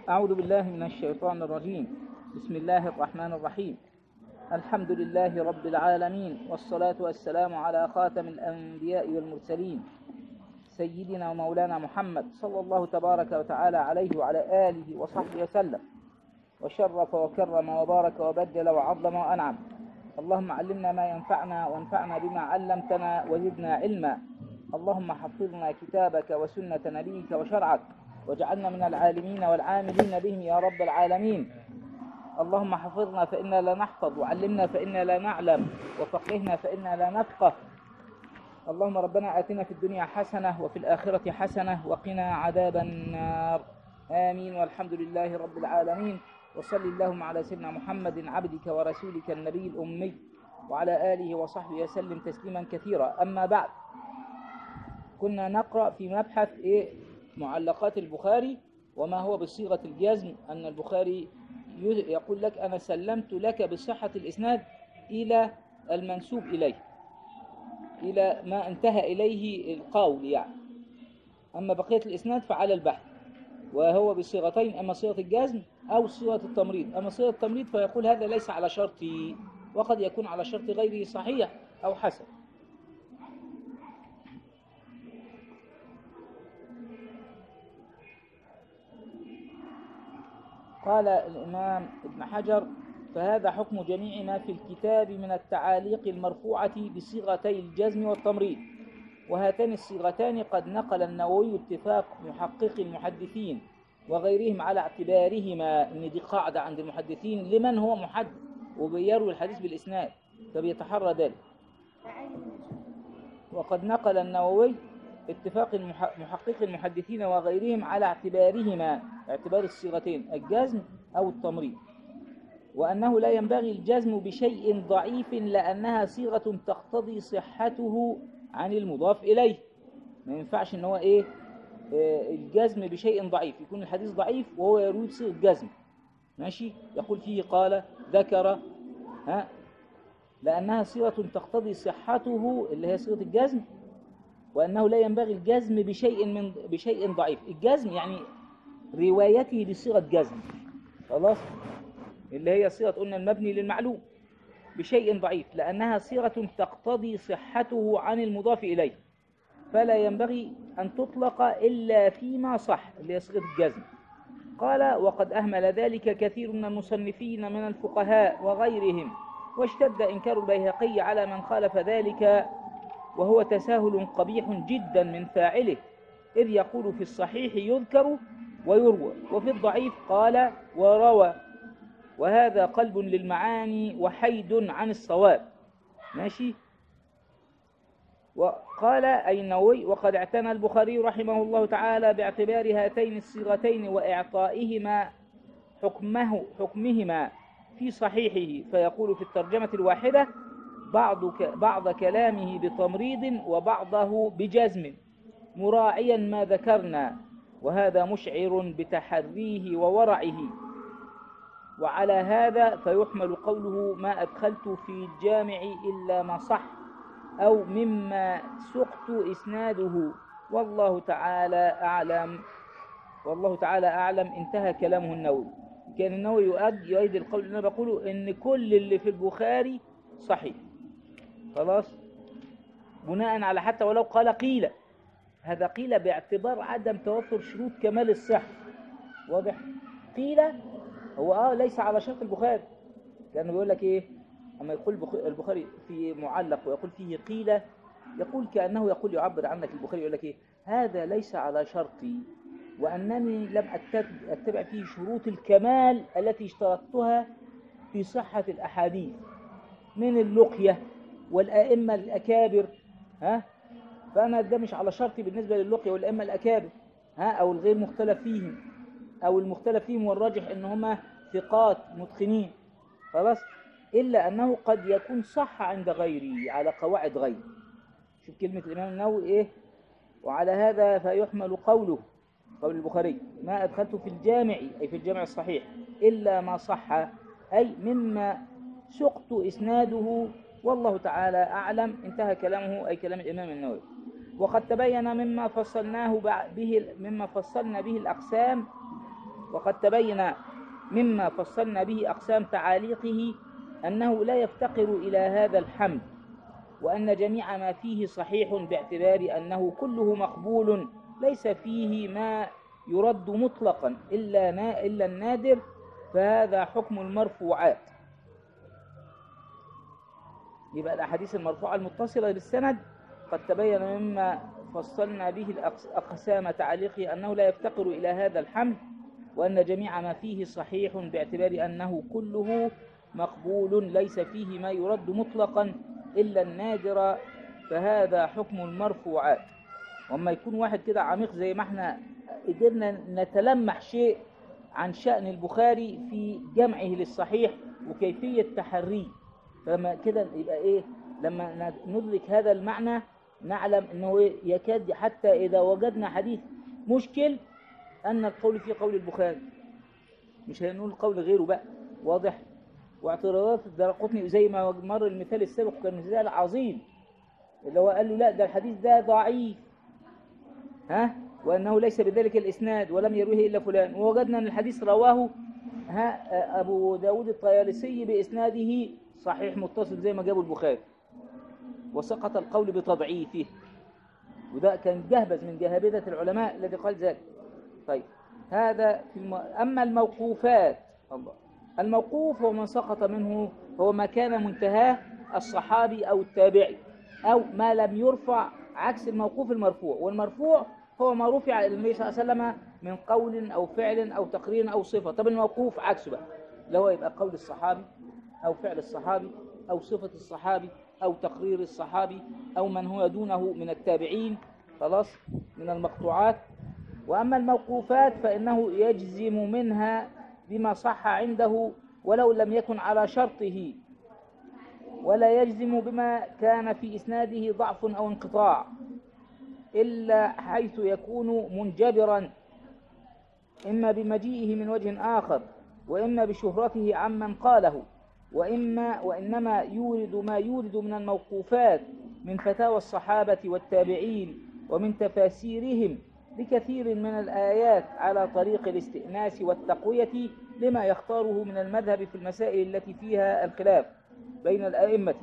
أعوذ بالله من الشيطان الرجيم بسم الله الرحمن الرحيم الحمد لله رب العالمين والصلاة والسلام على خاتم الأنبياء والمرسلين سيدنا ومولانا محمد صلى الله تبارك وتعالى عليه وعلى آله وصحبه وسلم وشرف وكرم وبارك وبدل وعظم وأنعم اللهم علمنا ما ينفعنا وانفعنا بما علمتنا وزدنا علما اللهم حفظنا كتابك وسنة نبيك وشرعك واجعلنا من العالمين والعاملين بهم يا رب العالمين اللهم حفظنا فإنا لا نحفظ وعلمنا فإنا لا نعلم وفقهنا فإنا لا نفقه اللهم ربنا آتنا في الدنيا حسنة وفي الآخرة حسنة وقنا عذاب النار آمين والحمد لله رب العالمين وصل اللهم على سيدنا محمد عبدك ورسولك النبي الأمي وعلى آله وصحبه وسلم تسليما كثيرا أما بعد كنا نقرأ في مبحث إيه معلقات البخاري وما هو بصيغة الجزم أن البخاري يقول لك أنا سلمت لك بصحة الإسناد إلى المنسوب إليه إلى ما انتهى إليه القول يعني أما بقية الإسناد فعلى البحث وهو بصيغتين أما صيغة الجزم أو صيغة التمريض أما صيغة التمريض فيقول هذا ليس على شرطي وقد يكون على شرط غيره صحيح أو حسن قال الإمام ابن حجر فهذا حكم جميع ما في الكتاب من التعاليق المرفوعة بصيغتي الجزم والتمريض وهاتان الصيغتان قد نقل النووي اتفاق محقق المحدثين وغيرهم على اعتبارهما ان دي قاعدة عند المحدثين لمن هو محدث وبيروي الحديث بالإسناد فبيتحرى ذلك وقد نقل النووي اتفاق محقق المحدثين وغيرهم على اعتبارهما اعتبار الصيغتين الجزم أو التمريض وأنه لا ينبغي الجزم بشيء ضعيف لأنها صيغة تقتضي صحته عن المضاف إليه ما ينفعش ان هو إيه آه الجزم بشيء ضعيف يكون الحديث ضعيف وهو يروي بصيغة جزم ماشي يقول فيه قال ذكر ها لأنها صيغة تقتضي صحته اللي هي صيغة الجزم وأنه لا ينبغي الجزم بشيء من بشيء ضعيف الجزم يعني روايته بصيغة جزم خلاص اللي هي صيغة قلنا المبني للمعلوم بشيء ضعيف لأنها صيغة تقتضي صحته عن المضاف إليه فلا ينبغي أن تطلق إلا فيما صح اللي هي صيغة الجزم قال وقد أهمل ذلك كثير من المصنفين من الفقهاء وغيرهم واشتد إنكار البيهقي على من خالف ذلك وهو تساهل قبيح جدا من فاعله إذ يقول في الصحيح يذكر ويروى وفي الضعيف قال وروى وهذا قلب للمعاني وحيد عن الصواب ماشي وقال أي النووي وقد اعتنى البخاري رحمه الله تعالى باعتبار هاتين الصيغتين وإعطائهما حكمه حكمهما في صحيحه فيقول في الترجمة الواحدة بعض بعض كلامه بتمريض وبعضه بجزم مراعيا ما ذكرنا وهذا مشعر بتحريه وورعه وعلى هذا فيحمل قوله ما أدخلت في الجامع إلا ما صح أو مما سقت إسناده والله تعالى أعلم والله تعالى أعلم انتهى كلامه النووي كان النووي يؤد يؤيد القول اللي أنا بقوله إن كل اللي في البخاري صحيح خلاص بناء على حتى ولو قال قيل هذا قيل باعتبار عدم توفر شروط كمال الصحة واضح قيل هو اه ليس على شرط البخاري لأنه بيقول لك ايه اما يقول البخاري في معلق ويقول فيه قيل يقول كأنه يقول يعبر عنك البخاري يقول لك ايه هذا ليس على شرطي وأنني لم أتبع فيه شروط الكمال التي اشترطتها في صحة الأحاديث من اللقية والأئمة الأكابر ها فأنا ده مش على شرطي بالنسبة للقية والأئمة الأكابر ها أو الغير مختلف فيهم أو المختلف فيهم والراجح إن هما ثقات متقنين خلاص إلا أنه قد يكون صح عند غيري على قواعد غيري شوف كلمة الإمام النووي إيه وعلى هذا فيحمل قوله قول البخاري ما أدخلت في الجامع أي في الجامع الصحيح إلا ما صح أي مما سقت إسناده والله تعالى أعلم انتهى كلامه أي كلام الإمام النووي وقد تبين مما فصلناه به مما فصلنا به الأقسام وقد تبين مما فصلنا به أقسام تعاليقه أنه لا يفتقر إلى هذا الحمد وأن جميع ما فيه صحيح باعتبار أنه كله مقبول ليس فيه ما يرد مطلقا إلا, إلا النادر فهذا حكم المرفوعات يبقى الأحاديث المرفوعة المتصلة بالسند قد تبين مما فصلنا به الأقسام تعليقه أنه لا يفتقر إلى هذا الحمد وأن جميع ما فيه صحيح باعتبار أنه كله مقبول ليس فيه ما يرد مطلقا إلا النادر فهذا حكم المرفوعات وما يكون واحد كده عميق زي ما احنا قدرنا نتلمح شيء عن شأن البخاري في جمعه للصحيح وكيفية تحريه فلما كده يبقى ايه لما ندرك هذا المعنى نعلم انه يكاد حتى اذا وجدنا حديث مشكل ان القول في قول البخاري مش هنقول قول غيره بقى واضح واعتراضات الدرقطني زي ما مر المثال السابق كان مثال عظيم اللي هو قال له لا ده الحديث ده ضعيف ها وأنه ليس بذلك الإسناد ولم يرويه إلا فلان ووجدنا أن الحديث رواه ها أبو داود الطيالسي بإسناده صحيح متصل زي ما جابوا البخاري وسقط القول بتضعيفه وده كان جهبذ من جهابذة العلماء الذي قال ذلك طيب هذا في الم... أما الموقوفات الله الموقوف هو من سقط منه هو ما كان منتهاه الصحابي أو التابعي أو ما لم يرفع عكس الموقوف المرفوع والمرفوع هو ما رفع إلى النبي صلى الله عليه وسلم من قول أو فعل أو تقرير أو صفة طب الموقوف عكسه بقى اللي هو يبقى قول الصحابي أو فعل الصحابي أو صفة الصحابي أو تقرير الصحابي أو من هو دونه من التابعين خلاص من المقطوعات وأما الموقوفات فإنه يجزم منها بما صح عنده ولو لم يكن على شرطه ولا يجزم بما كان في إسناده ضعف أو انقطاع إلا حيث يكون منجبرا إما بمجيئه من وجه آخر وإما بشهرته عمن قاله وإما وإنما يورد ما يورد من الموقوفات من فتاوى الصحابة والتابعين ومن تفاسيرهم بكثير من الآيات على طريق الاستئناس والتقوية لما يختاره من المذهب في المسائل التي فيها الخلاف بين الأئمة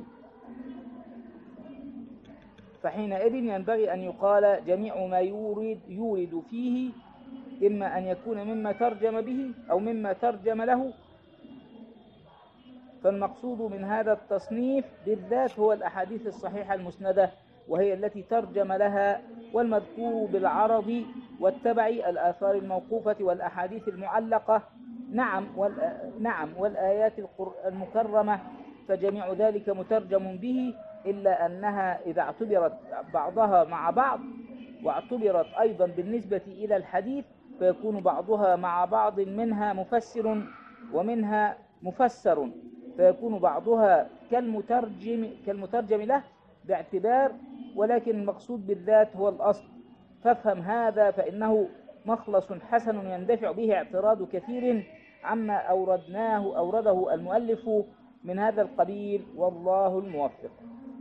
فحينئذ ينبغي أن يقال جميع ما يورد, يورد فيه إما أن يكون مما ترجم به أو مما ترجم له فالمقصود من هذا التصنيف بالذات هو الأحاديث الصحيحة المسندة وهي التي ترجم لها والمذكور بالعرض والتبع الآثار الموقوفة والأحاديث المعلقة نعم نعم والآيات المكرمة فجميع ذلك مترجم به إلا أنها إذا اعتبرت بعضها مع بعض واعتبرت أيضا بالنسبة إلى الحديث فيكون بعضها مع بعض منها مفسر ومنها مفسر فيكون بعضها كالمترجم, كالمترجم له باعتبار ولكن المقصود بالذات هو الأصل فافهم هذا فإنه مخلص حسن يندفع به اعتراض كثير عما أوردناه أورده المؤلف من هذا القبيل والله الموفق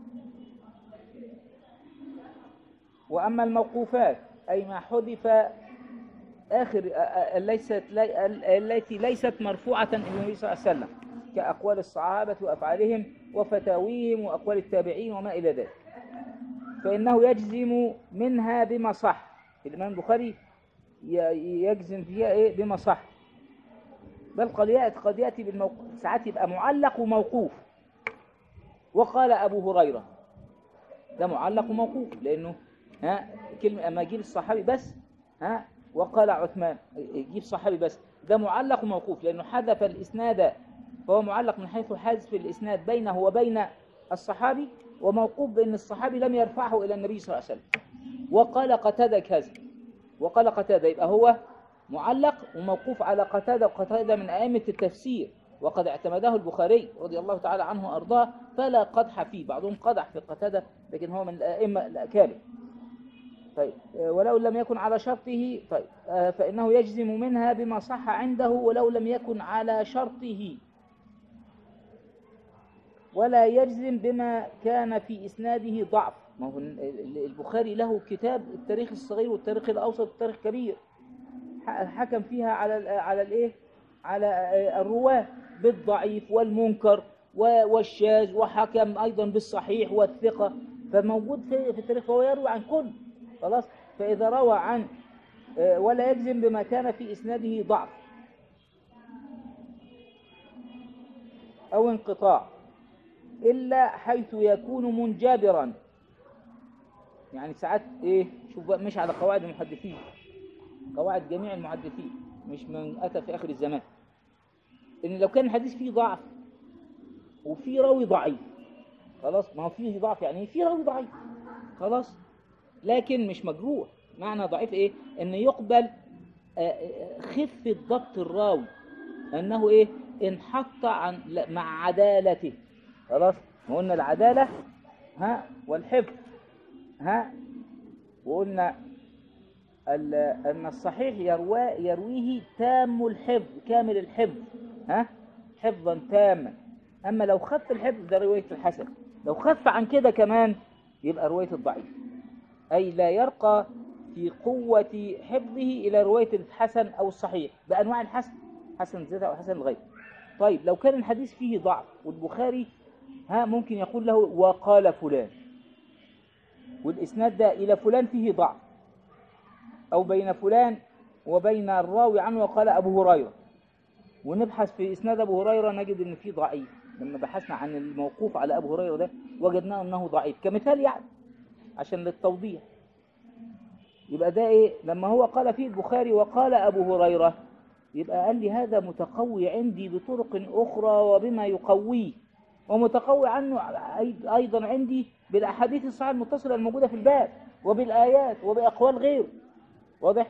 وأما الموقوفات أي ما حذف آخر ليست التي ليست مرفوعة إلى النبي صلى الله عليه وسلم كأقوال الصحابة وأفعالهم وفتاويهم وأقوال التابعين وما إلى ذلك فإنه يجزم منها بما صح الإمام البخاري يجزم فيها إيه بما صح بل قد يأتي قد يأتي بالموقوف ساعات يبقى معلق وموقوف وقال أبو هريرة ده معلق وموقوف لأنه ها كلمة أما يجيب الصحابي بس ها وقال عثمان يجيب صحابي بس ده معلق وموقوف لأنه حذف الإسناد فهو معلق من حيث حذف الإسناد بينه وبين الصحابي وموقوف بأن الصحابي لم يرفعه إلى النبي صلى الله عليه وسلم وقال قتادة كذا وقال قتادة يبقى هو معلق وموقوف على قتادة وقتادة من أئمة التفسير وقد اعتمده البخاري رضي الله تعالى عنه وأرضاه فلا قدح فيه بعضهم قدح في قتادة لكن هو من الأئمة الأكابر طيب ولو لم يكن على شرطه طيب فإنه يجزم منها بما صح عنده ولو لم يكن على شرطه ولا يجزم بما كان في إسناده ضعف ما هو البخاري له كتاب التاريخ الصغير والتاريخ الأوسط والتاريخ الكبير ح- حكم فيها على ال على الايه على آه، الرواه بالضعيف والمنكر و- والشاذ وحكم ايضا بالصحيح والثقه فموجود في في التاريخ فهو يروي عن كل خلاص فاذا روى عن آه، ولا يجزم بما كان في اسناده ضعف او انقطاع الا حيث يكون منجبرا يعني ساعات ايه شوف بقى مش على قواعد المحدثين قواعد جميع المحدثين مش من اتى في اخر الزمان ان لو كان الحديث فيه ضعف وفي راوي ضعيف خلاص ما هو فيه ضعف يعني في راوي ضعيف خلاص لكن مش مجروح معنى ضعيف ايه ان يقبل آه، آه، خفة ضبط الراوي انه ايه انحط عن لا، مع عدالته خلاص ما قلنا العدالة ها والحفظ ها وقلنا ال- أن الصحيح يروى يرويه تام الحفظ كامل الحفظ ها حفظا تاما أما لو خف الحفظ ده رواية الحسن لو خف عن كده كمان يبقى رواية الضعيف أي لا يرقى في قوة حفظه إلى رواية الحسن أو الصحيح بأنواع الحسن حسن زيادة أو حسن الغيب طيب لو كان الحديث فيه ضعف والبخاري ها ممكن يقول له وقال فلان والإسناد ده إلى فلان فيه ضعف أو بين فلان وبين الراوي عنه وقال أبو هريرة ونبحث في إسناد أبو هريرة نجد إن فيه ضعيف لما بحثنا عن الموقوف على أبو هريرة ده وجدناه أنه ضعيف كمثال يعني عشان للتوضيح يبقى ده إيه لما هو قال فيه البخاري وقال أبو هريرة يبقى قال لي هذا متقوي عندي بطرق أخرى وبما يقويه ومتقوي عنه أي- أيضا عندي بالأحاديث الصحيحة المتصلة الموجودة في الباب وبالآيات وبأقوال غيره واضح؟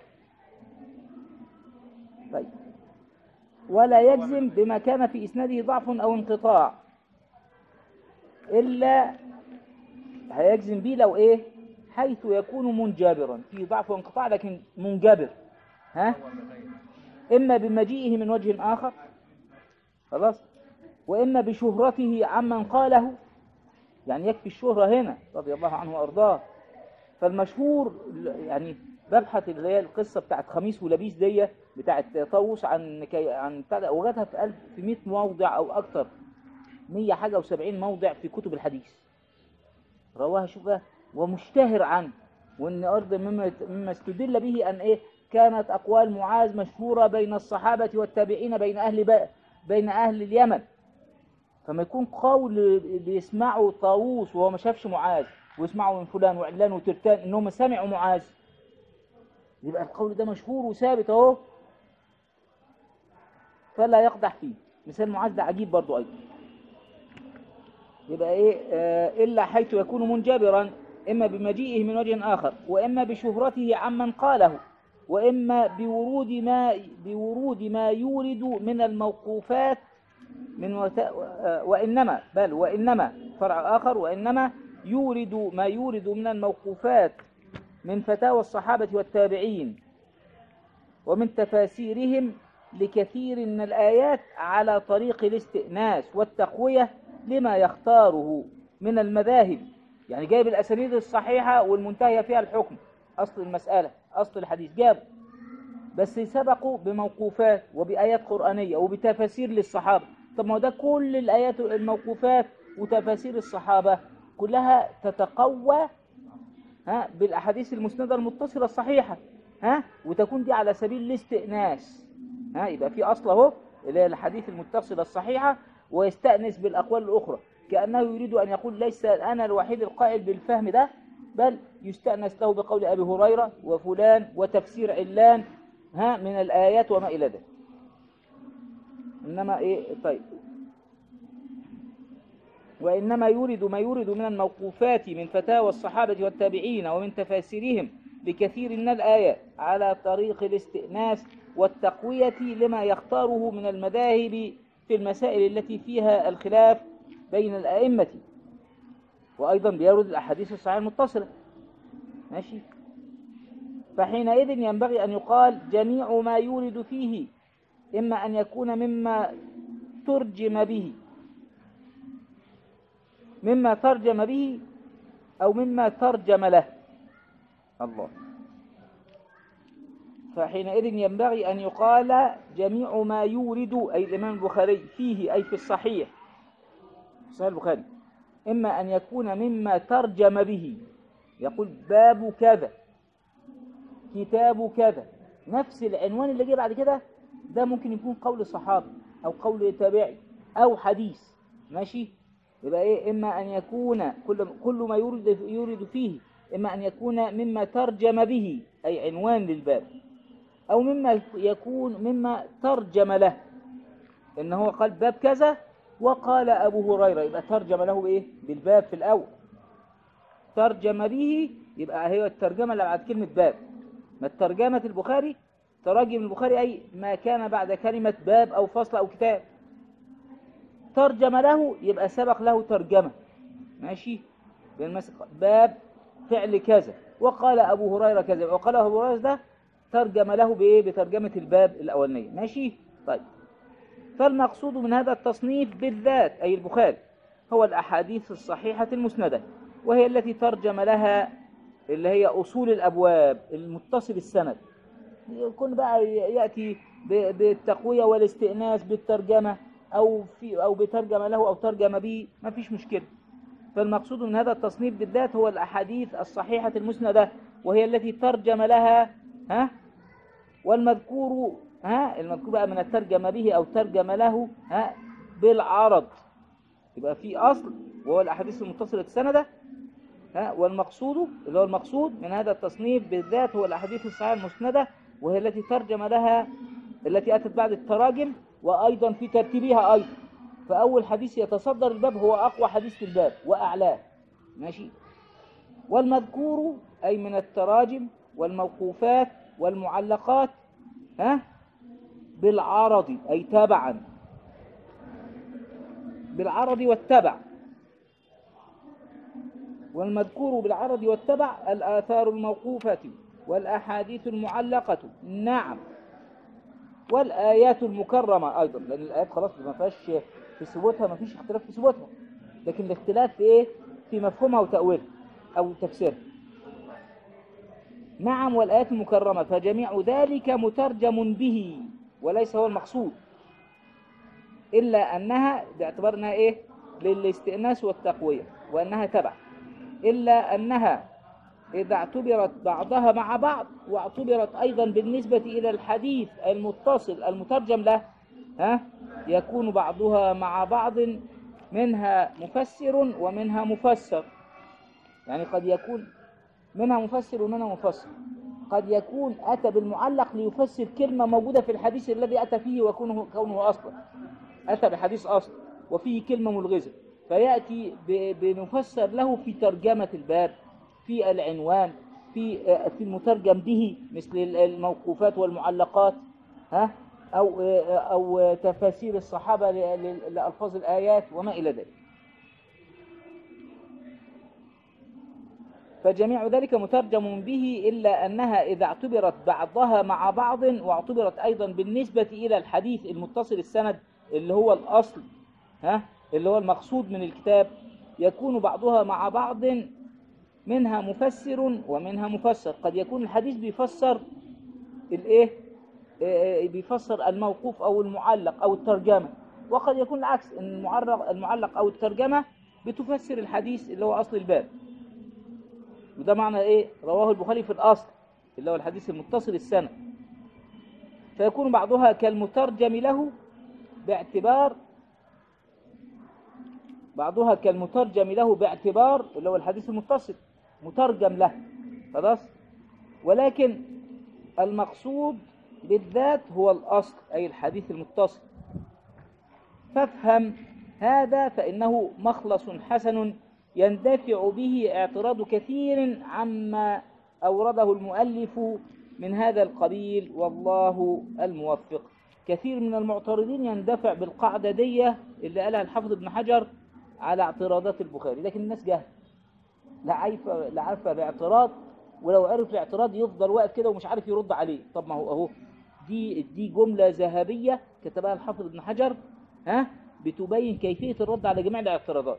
طيب ولا يجزم بما كان في إسناده ضعف أو انقطاع إلا هيجزم بيه لو إيه حيث يكون منجبرا في ضعف وانقطاع لكن منجبر ها إما بمجيئه من وجه آخر خلاص وإما بشهرته عمن قاله يعني يكفي الشهرة هنا رضي الله عنه وأرضاه فالمشهور يعني ببحث اللي هي القصة بتاعت خميس ولبيس دي بتاعت طاووس عن كي عن بتاع ده، وجدها في 1000 في 100 موضع أو أكتر 100 حاجة و70 موضع في كتب الحديث رواها شوف بقى ومشتهر عنه وان ارض مما مما استدل به ان ايه كانت اقوال معاذ مشهوره بين الصحابه والتابعين بين اهل بقى بين اهل اليمن فما يكون قول بيسمعه طاووس وهو ما شافش معاذ ويسمعه من فلان وعلان وترتان انهم سمعوا معاذ يبقى القول ده مشهور وثابت اهو فلا يقدح فيه مثال معاذ ده عجيب برضو ايضا يبقى ايه آه الا حيث يكون منجبرا اما بمجيئه من وجه اخر واما بشهرته عمن قاله واما بورود ما بورود ما يورد من الموقوفات من وت... آه، وانما بل وانما فرع اخر وانما يورد ما يورد من الموقوفات من فتاوى الصحابه والتابعين ومن تفاسيرهم لكثير من الآيات على طريق الاستئناس والتقوية لما يختاره من المذاهب يعني جايب الأسانيد الصحيحة والمنتهية فيها الحكم أصل المسألة أصل الحديث جاب بس سبقوا بموقوفات وبآيات قرآنية وبتفاسير للصحابة طب ما هو ده كل الآيات الموقوفات وتفاسير الصحابة كلها تتقوى ها بالأحاديث المسندة المتصلة الصحيحة ها وتكون دي على سبيل الاستئناس ها يبقى في أصل اهو اللي هي الحديث المتصلة الصحيحة ويستأنس بالأقوال الأخرى كأنه يريد أن يقول ليس أنا الوحيد القائل بالفهم ده بل يستأنس له بقول أبي هريرة وفلان وتفسير علان ها من الآيات وما إلى ذلك إنما إيه طيب وإنما يورد ما يورد من الموقوفات من فتاوى الصحابة والتابعين ومن تفاسيرهم بكثير من الآيات على طريق الاستئناس والتقوية لما يختاره من المذاهب في المسائل التي فيها الخلاف بين الأئمة وأيضا بيورد الأحاديث الصحيحة المتصلة ماشي فحينئذ ينبغي أن يقال جميع ما يورد فيه إما أن يكون مما ترجم به مما ترجم به أو مما ترجم له الله فحينئذ ينبغي أن يقال جميع ما يورد أي الإمام البخاري فيه أي في الصحيح في صحيح البخاري إما أن يكون مما ترجم به يقول باب كذا كتاب كذا نفس العنوان اللي جه بعد كده ده ممكن يكون قول صحابي أو قول تابعي أو حديث ماشي يبقى إيه إما أن يكون كل كل ما يورد يورد فيه إما أن يكون مما ترجم به أي عنوان للباب أو مما يكون مما ترجم له إن هو قال باب كذا وقال أبو هريرة يبقى ترجم له بإيه بالباب في الأول ترجم به يبقى هي الترجمة اللي بعد كلمة باب ما الترجمة البخاري تراجم البخاري أي ما كان بعد كلمة باب أو فصل أو كتاب ترجم له يبقى سبق له ترجمة ماشي باب فعل كذا وقال أبو هريرة كذا وقال أبو هريرة ده ترجم له بإيه بترجمة الباب الأولانية ماشي طيب فالمقصود من هذا التصنيف بالذات أي البخاري هو الأحاديث الصحيحة المسندة وهي التي ترجم لها اللي هي أصول الأبواب المتصل السند يكون بقى يأتي بالتقوية والاستئناس بالترجمة أو, في أو بترجمة له أو ترجمة به ما فيش مشكلة فالمقصود من هذا التصنيف بالذات هو الأحاديث الصحيحة المسندة وهي التي ترجم لها ها والمذكور ها المذكور بقى من الترجمة به أو ترجم له ها بالعرض يبقى في أصل وهو الأحاديث المتصلة السندة ها والمقصود اللي هو المقصود من هذا التصنيف بالذات هو الأحاديث الصحيحة المسندة وهي التي ترجم لها التي أتت بعد التراجم وأيضا في ترتيبها أيضا فأول حديث يتصدر الباب هو أقوى حديث في الباب وأعلاه ماشي والمذكور أي من التراجم والموقوفات والمعلقات ها بالعرض أي تبعا بالعرض والتبع والمذكور بالعرض والتبع الآثار الموقوفة والأحاديث المعلقة نعم والآيات المكرمة أيضا لأن الآيات خلاص ما فيهاش في ثبوتها ما فيش اختلاف في ثبوتها لكن الاختلاف في إيه؟ في مفهومها وتأويلها أو تفسيرها نعم والآيات المكرمة فجميع ذلك مترجم به وليس هو المقصود إلا أنها باعتبار أنها إيه للاستئناس والتقوية وأنها تبع إلا أنها إذا اعتبرت بعضها مع بعض واعتبرت أيضا بالنسبة إلى الحديث المتصل المترجم له ها يكون بعضها مع بعض منها مفسر ومنها مفسر يعني قد يكون منها مفسر ومنها مفسر قد يكون أتى بالمعلق ليفسر كلمة موجودة في الحديث الذي أتى فيه وكونه كونه أصلا أتى بحديث أصل وفيه كلمة ملغزة فيأتي بمفسر له في ترجمة الباب في العنوان في في المترجم به مثل الموقوفات والمعلقات ها أو أو تفاسير الصحابة لألفاظ الآيات وما إلى ذلك فجميع ذلك مترجم به إلا أنها إذا اعتبرت بعضها مع بعض واعتبرت أيضا بالنسبة إلى الحديث المتصل السند اللي هو الأصل ها اللي هو المقصود من الكتاب يكون بعضها مع بعض منها مفسر ومنها مفسر قد يكون الحديث بيفسر الايه بيفسر الموقوف او المعلق او الترجمه وقد يكون العكس ان المعلق المعلق او الترجمه بتفسر الحديث اللي هو اصل الباب وده معنى ايه رواه البخاري في الاصل اللي هو الحديث المتصل السنه فيكون بعضها كالمترجم له باعتبار بعضها كالمترجم له باعتبار اللي هو الحديث المتصل مترجم له خلاص ولكن المقصود بالذات هو الأصل أي الحديث المتصل فافهم هذا فإنه مخلص حسن يندفع به اعتراض كثير عما أورده المؤلف من هذا القبيل والله الموفق كثير من المعترضين يندفع بالقاعدة دي اللي قالها الحافظ ابن حجر على اعتراضات البخاري لكن الناس جهل لا عارفه لا عارفه باعتراض ولو عرف الاعتراض يفضل واقف كده ومش عارف يرد عليه طب ما هو اهو دي دي جمله ذهبيه كتبها الحافظ ابن حجر ها بتبين كيفيه الرد على جميع الاعتراضات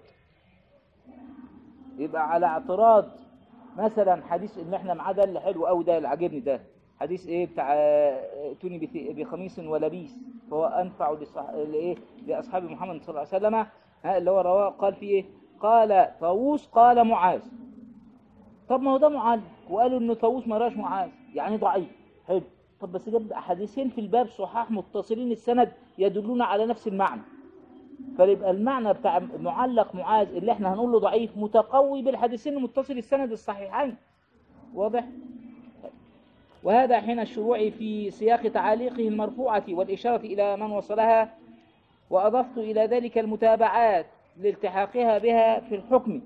يبقى على اعتراض مثلا حديث ان احنا معاه ده اللي حلو قوي ده اللي عاجبني ده حديث ايه بتاع آه، ائتوني بث- بخميس ولبيس فهو انفع لصح... لايه لاصحاب محمد صلى الله عليه وسلم ها اللي هو رواه قال فيه ايه قال طاووس قال معاذ طب ما هو ده معلق وقالوا ان طاووس ما راش معاذ يعني ضعيف حلو طب بس جاب احاديثين في الباب صحاح متصلين السند يدلون على نفس المعنى فيبقى المعنى بتاع معلق معاذ اللي احنا هنقول له ضعيف متقوي بالحديثين المتصل السند الصحيحين واضح وهذا حين الشروع في سياق تعاليقه المرفوعة والإشارة إلى من وصلها وأضفت إلى ذلك المتابعات لالتحاقها بها في الحكم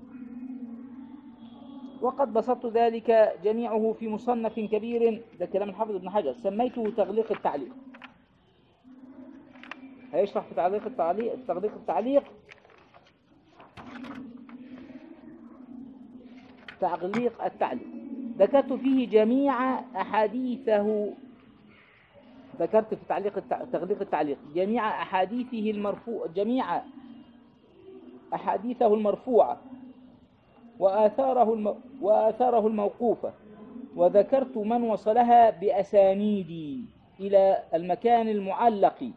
وقد بسطت ذلك جميعه في مصنف كبير ده كلام الحافظ ابن حجر سميته تغليق التعليق هيشرح في تعليق التعليق تغليق التعليق تعليق التعليق ذكرت فيه جميع أحاديثه ذكرت في تعليق التع... تغليق التعليق جميع أحاديثه المرفوع جميع أحاديثه المرفوعة وآثاره الم... وآثاره الموقوفة وذكرت من وصلها بأسانيدي إلى المكان المعلق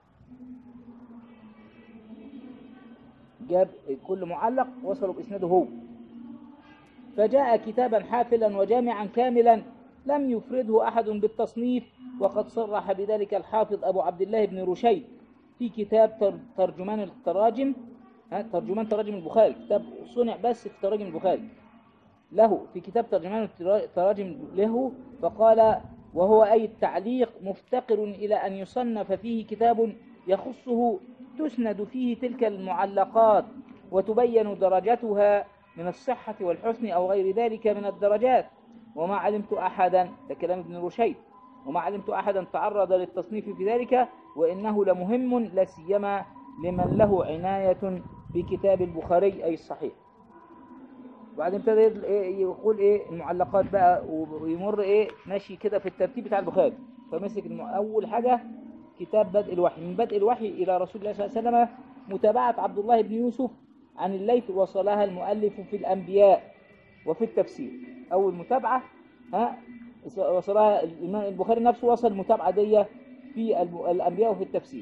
جاب كل معلق وصلوا بإسناده هو فجاء كتابا حافلا وجامعا كاملا لم يفرده أحد بالتصنيف وقد صرح بذلك الحافظ أبو عبد الله بن رشيد في كتاب تر- ترجمان التراجم ها، ترجمان تراجم البخاري كتاب صنع بس في تراجم البخاري له في كتاب ترجمان الترا- التراجم له فقال وهو أي التعليق مفتقر إلى أن يصنف فيه كتاب يخصه تسند فيه تلك المعلقات وتبين درجتها من الصحة والحسن أو غير ذلك من الدرجات وما علمت أحدا ده كلام ابن رشيد وما علمت أحدا تعرض للتصنيف في ذلك وإنه لمهم لا سيما لمن له عناية بكتاب البخاري أي الصحيح وبعدين ابتدى يد- إيه يقول ايه المعلقات بقى ويمر ايه ماشي كده في الترتيب بتاع البخاري فمسك الم- اول حاجه كتاب بدء الوحي من بدء الوحي الى رسول الله صلى الله عليه وسلم متابعه عبد الله بن يوسف عن الليث وصلها المؤلف في الانبياء وفي التفسير اول متابعه ها وصلها الامام البخاري نفسه وصل المتابعه دي في الب- الانبياء وفي التفسير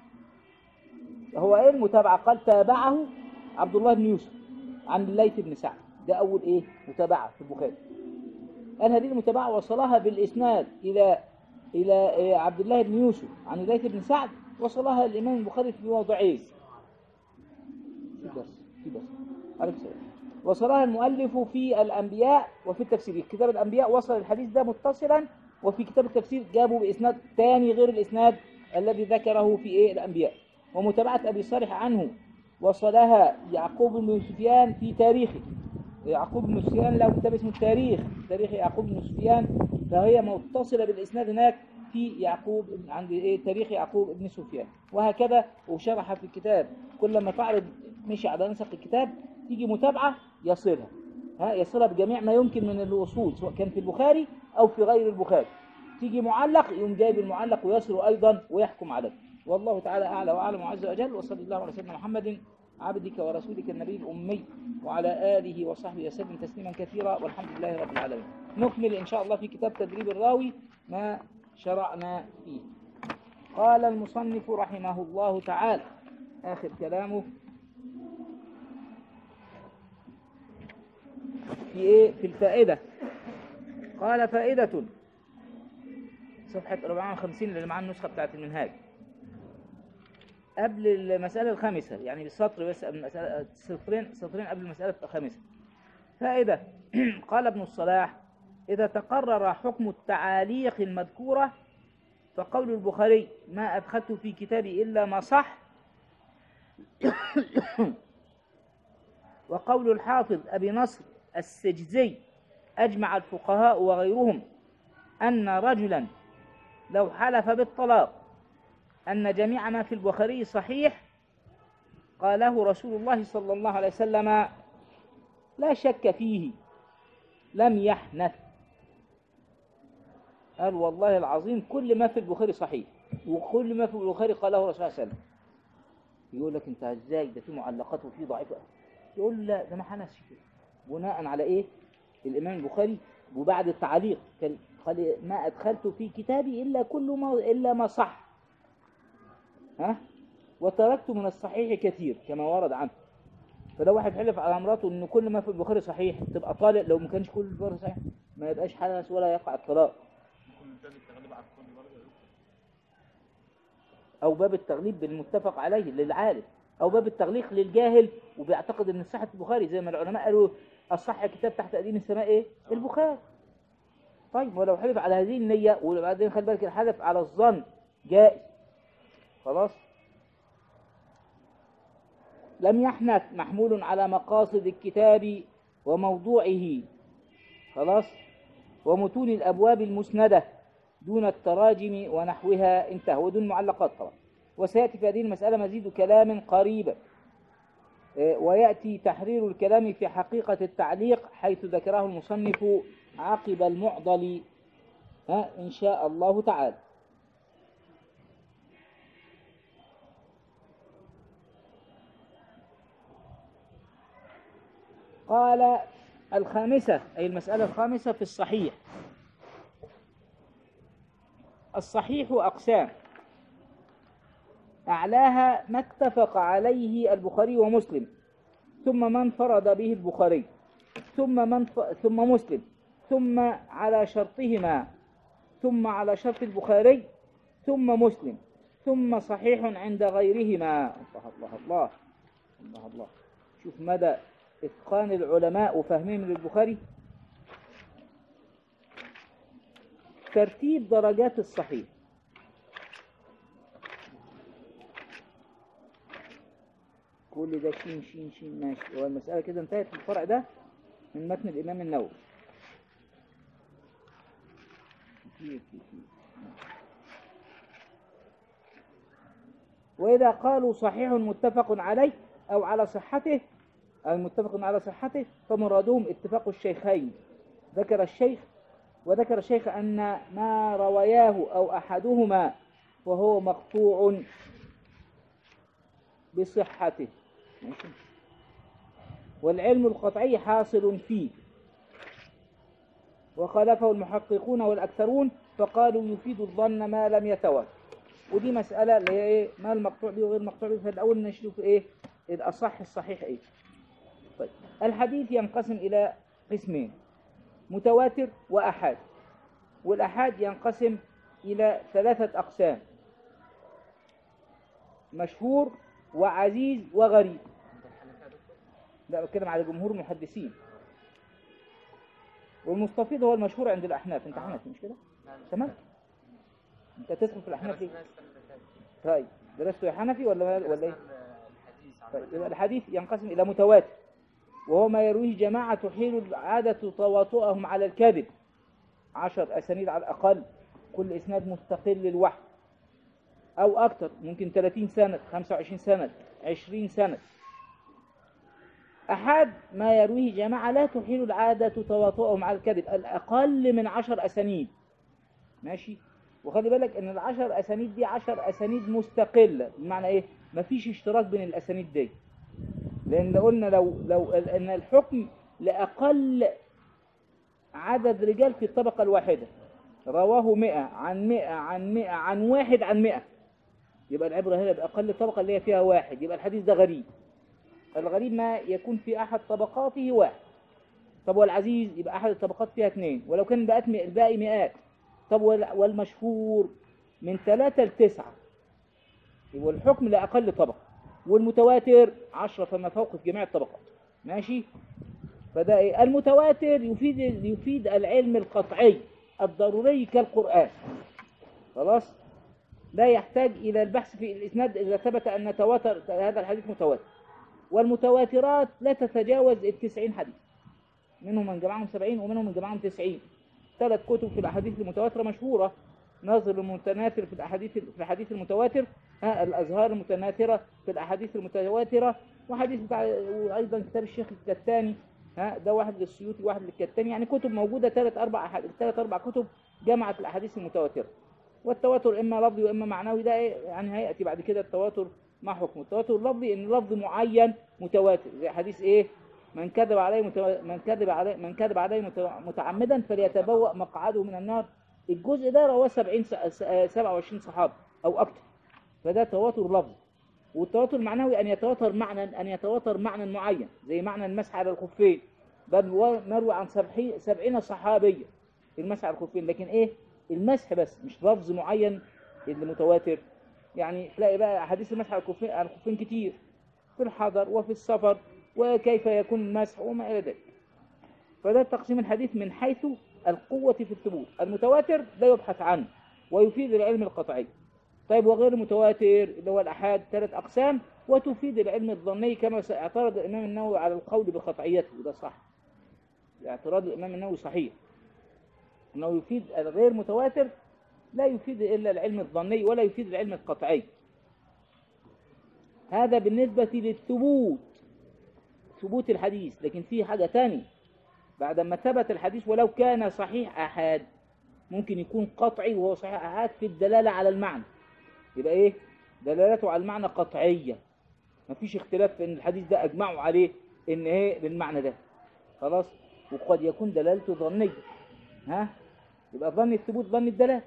هو ايه المتابعه قال تابعه عبد الله بن يوسف عن الليث بن سعد ده اول ايه متابعه في البخاري قال هذه المتابعه وصلها بالاسناد الى الى إيه، عبد الله بن يوسف عن الليث بن سعد وصلها الامام البخاري في موضعين في بس في بس عليك السلام وصلها المؤلف في الانبياء وفي التفسير في كتاب الانبياء وصل الحديث ده متصلا وفي كتاب التفسير جابه باسناد ثاني غير الاسناد الذي ذكره في ايه الانبياء ومتابعه ابي صالح عنه وصلها يعقوب بن سفيان في تاريخه يعقوب بن سفيان له كتاب اسمه التاريخ تاريخ يعقوب بن سفيان فهي متصلة بالإسناد هناك في يعقوب عند إيه تاريخ يعقوب بن سفيان وهكذا وشرح في الكتاب كل ما تعرض مشي على نسق الكتاب تيجي متابعة يصلها ها يصلها بجميع ما يمكن من الوصول سواء كان في البخاري أو في غير البخاري تيجي معلق يقوم جايب المعلق ويصل أيضا ويحكم عليه والله تعالى أعلى وأعلم عز وجل وصلى الله على سيدنا محمد عبدك ورسولك النبي الأمي وعلى آله وصحبه وسلم تسليما كثيرا والحمد لله رب العالمين نكمل إن شاء الله في كتاب تدريب الراوي ما شرعنا فيه قال المصنف رحمه الله تعالى آخر كلامه في إيه في الفائدة قال فائدة صفحة 450 اللي معاه النسخة بتاعت المنهاج قبل المسألة الخامسة يعني بالسطر بس قبل المسألة سطرين سطرين قبل المسألة الخامسة فائدة قال ابن الصلاح إذا تقرر حكم التعاليق المذكورة فقول البخاري ما أدخلت في كتابي إلا ما صح وقول الحافظ أبي نصر السجزي أجمع الفقهاء وغيرهم أن رجلا لو حلف بالطلاق أن جميع ما في البخاري صحيح قاله رسول الله صلى الله عليه وسلم لا شك فيه لم يحنث قال والله العظيم كل ما في البخاري صحيح وكل ما في البخاري قاله رسول الله صلى الله عليه وسلم يقول لك انت ازاي ده في معلقات وفي ضعيفه يقول لا ده ما حنثش كده بناء على ايه الامام البخاري وبعد التعليق كان قال ما أدخلت في كتابي إلا كل ما إلا ما صح ها وتركت من الصحيح كثير كما ورد عنه فلو واحد حلف على مراته إن كل ما في البخاري صحيح تبقى طالق لو ما كانش كل البخاري صحيح ما يبقاش حدث ولا يقع الطلاق أو باب التغليب بالمتفق عليه للعالم أو باب التغليق للجاهل وبيعتقد إن صحة البخاري زي ما العلماء قالوا الصح كتاب تحت قديم السماء إيه؟ البخاري طيب ولو حلف على هذه النية وبعدين خلي بالك الحلف على الظن جائز خلاص لم يحنث محمول على مقاصد الكتاب وموضوعه خلاص ومتون الأبواب المسندة دون التراجم ونحوها انتهى ودون معلقات طبعا وسيأتي في هذه المسألة مزيد كلام قريب آه، ويأتي تحرير الكلام في حقيقة التعليق حيث ذكره المصنف عقب المعضل ها إن شاء الله تعالى قال الخامسة أي المسألة الخامسة في الصحيح الصحيح أقسام أعلاها ما اتفق عليه البخاري ومسلم ثم من فرض به البخاري ثم من ف... ثم مسلم ثم على شرطهما ثم على شرط البخاري ثم مسلم ثم صحيح عند غيرهما الله الله الله الله الله شوف مدى إتقان العلماء وفهمهم للبخاري ترتيب درجات الصحيح كل ده شين شين شين ماشي هو المسألة كده انتهت في الفرع ده من متن الإمام النووي كتير كتير وإذا قالوا صحيح متفق عليه أو على صحته أو متفق على صحته فمرادهم اتفاق الشيخين ذكر الشيخ وذكر الشيخ أن ما روياه أو أحدهما وهو مقطوع بصحته ماشي. والعلم القطعي حاصل فيه وخالفه المحققون والأكثرون فقالوا يفيد الظن ما لم يتواتر ودي مسألة اللي هي إيه ما المقطوع به وغير المقطوع به فالأول نشوف إيه الأصح الصحيح إيه طيب الحديث ينقسم إلى قسمين متواتر وأحاد والأحاد ينقسم إلى ثلاثة أقسام مشهور وعزيز وغريب لا بتكلم على جمهور المحدثين والمستفيض هو المشهور عند الأحناف أنت حنفي مش كده؟ تمام؟ أنت تدخل في الأحناف ليه؟ طيب درسته يا حنفي ولا ولا إيه؟ طيب يبقى الحديث ينقسم إلى متواتر وهو ما يرويه جماعة تحيل عادة تواطؤهم على الكذب عشر أسانيد على الأقل كل إسناد مستقل لوحده أو أكثر ممكن 30 سنة 25 سنة 20 سنة أحد ما يرويه جماعة لا تحيل العادة تواطؤهم على الكذب الأقل من عشر أسانيد ماشي وخلي بالك ان العشر أسانيد دي عشر أسانيد مستقلة بمعنى إيه مفيش اشتراك بين الأسانيد دي لأن قلنا لو لو أن الحكم لأقل عدد رجال في الطبقة الواحدة رواه مئة عن مئة عن مئة عن واحد عن مئة يبقى العبرة هنا بأقل طبقة اللي هي فيها واحد يبقى الحديث ده غريب الغريب ما يكون في أحد طبقاته واحد طب والعزيز يبقى أحد الطبقات فيها اثنين ولو كان بقت الباقي مئات طب والمشهور من ثلاثة لتسعة يبقى الحكم لأقل طبقة والمتواتر عشرة فما فوق في جميع الطبقات ماشي فده إيه؟ المتواتر يفيد يفيد العلم القطعي الضروري كالقرآن خلاص لا يحتاج إلى البحث في الإسناد إذا ثبت أن تواتر هذا الحديث متواتر والمتواترات لا تتجاوز التسعين حديث منهم من جمعهم سبعين ومنهم من جمعهم تسعين ثلاث كتب في الأحاديث المتواترة مشهورة ناظر المتناثر في الأحاديث في الحديث المتواتر ها الأزهار المتناثرة في الأحاديث المتواترة وحديث بتاع وأيضا كتاب الشيخ الكتاني ها ده واحد للسيوطي واحد للكتاني يعني كتب موجودة ثلاث أربع أحاديث ثلاث أربع كتب جمعت الأحاديث المتواترة والتواتر إما لفظي وإما معنوي ده إيه؟ يعني هيأتي بعد كده التواتر ما حكم التواتر اللفظي إن لفظ معين متواتر زي حديث إيه من كذب عليه مت... من كذب عليه من كذب عليه مت... متعمدا فليتبوأ مقعده من النار الجزء ده رواه 70 س... س- 27 صحابي او اكتر فده تواتر لفظي والتواتر المعنوي ان يتواتر معنى ان يتواتر معنى معين زي معنى المسح على الخفين ده مو- مروي عن 70 70 صحابيه المسح على الخفين لكن ايه المسح بس مش لفظ معين اللي متواتر يعني تلاقي بقى احاديث المسح على الخفين على الخفين كتير في الحضر وفي السفر وكيف يكون المسح وما إلى ذلك فده تقسيم الحديث من حيث القوة في الثبوت المتواتر لا يبحث عنه ويفيد العلم القطعي طيب وغير المتواتر اللي هو الأحاد ثلاث أقسام وتفيد العلم الظني كما اعترض الإمام النووي على القول بخطعيته وده صح اعتراض الإمام النووي صحيح أنه يفيد الغير متواتر لا يفيد إلا العلم الظني ولا يفيد العلم القطعي هذا بالنسبة للثبوت ثبوت الحديث لكن في حاجة تانية بعد ما ثبت الحديث ولو كان صحيح أحاد ممكن يكون قطعي وهو صحيح أحاد في الدلالة على المعنى يبقى إيه دلالته على المعنى قطعية مفيش اختلاف في ان الحديث ده اجمعوا عليه ان ايه بالمعنى ده خلاص وقد يكون دلالته ظنية ها يبقى ظن الثبوت ظن الدلالة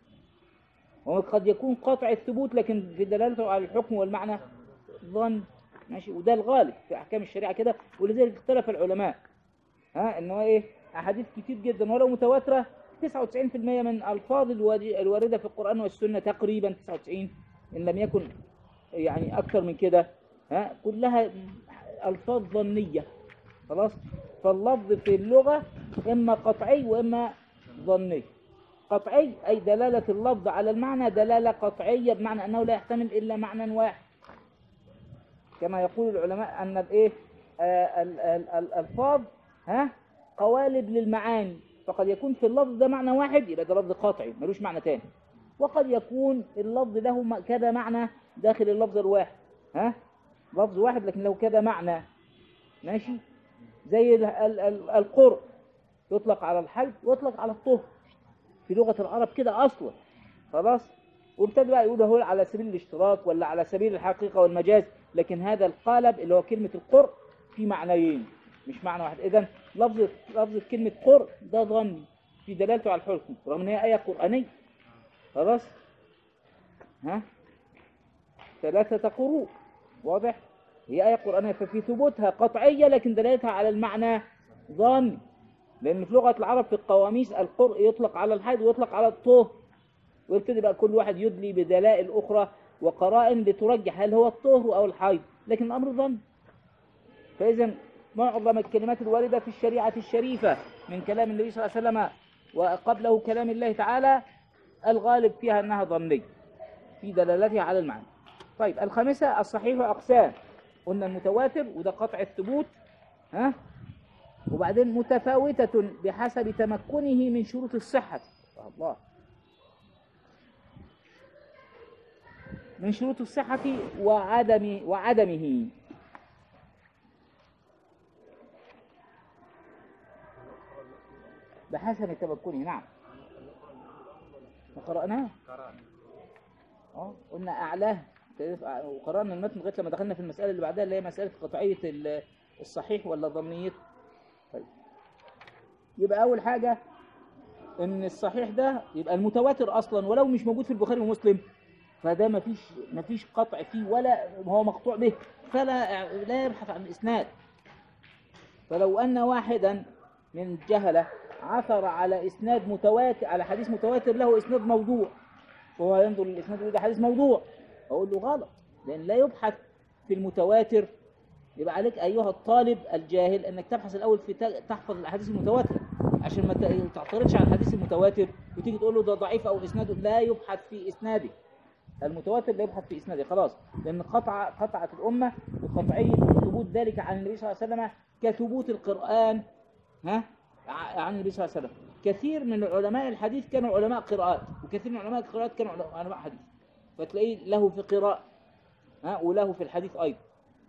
وقد يكون قطع الثبوت لكن في دلالته على الحكم والمعنى ظن ماشي وده الغالب في احكام الشريعه كده ولذلك اختلف العلماء ها ان هو ايه احاديث كتير جدا ولو متواتره 99% من الفاظ الوارد- الوارده في القران والسنه تقريبا 99 ان لم يكن يعني اكثر من كده ها كلها الفاظ ظنيه خلاص فاللفظ في اللغه اما قطعي واما ظني قطعي اي دلاله اللفظ على المعنى دلاله قطعيه بمعنى انه لا يحتمل الا معنى واحد كما يقول العلماء ان الايه آه، ال- ال- ال- الالفاظ ها قوالب للمعاني فقد يكون في اللفظ ده معنى واحد يبقى ده لفظ قاطعي ملوش معنى تاني وقد يكون اللفظ له م- كذا معنى داخل اللفظ الواحد ها لفظ واحد لكن له كذا معنى ماشي زي ال- ال- ال- القرء يطلق على الحج ويطلق على الطهر في لغة العرب كده أصلا خلاص وابتدى بقى يقول هو على سبيل الاشتراك ولا على سبيل الحقيقة والمجاز لكن هذا القالب اللي هو كلمة القرء في معنيين مش معنى واحد إذا لفظ لفظ كلمة قرء ده ظن في دلالته على الحكم رغم ان هي آية قرآنية خلاص ها ثلاثة قروء واضح هي آية قرآنية ففي ثبوتها قطعية لكن دلالتها على المعنى ظن لأن في لغة العرب في القواميس القرء يطلق على الحيض ويطلق على الطهر ويبتدي بقى كل واحد يدلي بدلائل أخرى وقرائن لترجح هل هو الطهر أو الحيض لكن الأمر ظن فإذا معظم الكلمات الواردة في الشريعة الشريفة من كلام النبي صلى الله عليه وسلم وقبله كلام الله تعالى الغالب فيها أنها ظنية في دلالتها على المعنى طيب الخامسة الصحيح أقسام قلنا المتواتر وده قطع الثبوت ها وبعدين متفاوتة بحسب تمكنه من شروط الصحة الله من شروط الصحة وعدم وعدمه بحسب تمكنه نعم وقرأناه اه قلنا أعلاه وقرأنا المتن لغاية لما دخلنا في المسألة اللي بعدها اللي هي مسألة قطعية ال- الصحيح ولا ظنيته طيب يبقى أول حاجة إن الصحيح ده يبقى المتواتر أصلا ولو مش موجود في البخاري ومسلم فده مفيش مفيش قطع فيه ولا هو مقطوع به فلا لا يبحث عن الإسناد فلو أن واحدا من الجهلة عثر على إسناد متواتر على حديث متواتر له إسناد موضوع وهو ينظر للإسناد ويقول ده حديث موضوع أقول له غلط لأن لا يبحث في المتواتر يبقى عليك أيها الطالب الجاهل أنك تبحث الأول في ت- تحفظ الأحاديث المتواترة عشان ما ت- تعترضش على الحديث المتواتر وتيجي تقول له ده ضعيف أو إسناده لا يبحث في إسناده المتواتر لا يبحث في إسناده خلاص لأن قطع قطعت الأمة بقطعية ثبوت ذلك عن النبي صلى الله عليه وسلم كثبوت القرآن ها ع- عن النبي صلى الله عليه وسلم كثير من علماء الحديث كانوا علماء قراءات وكثير من علماء القراءات كانوا عل- علماء حديث فتلاقيه له في قراءة ها وله في الحديث أيضا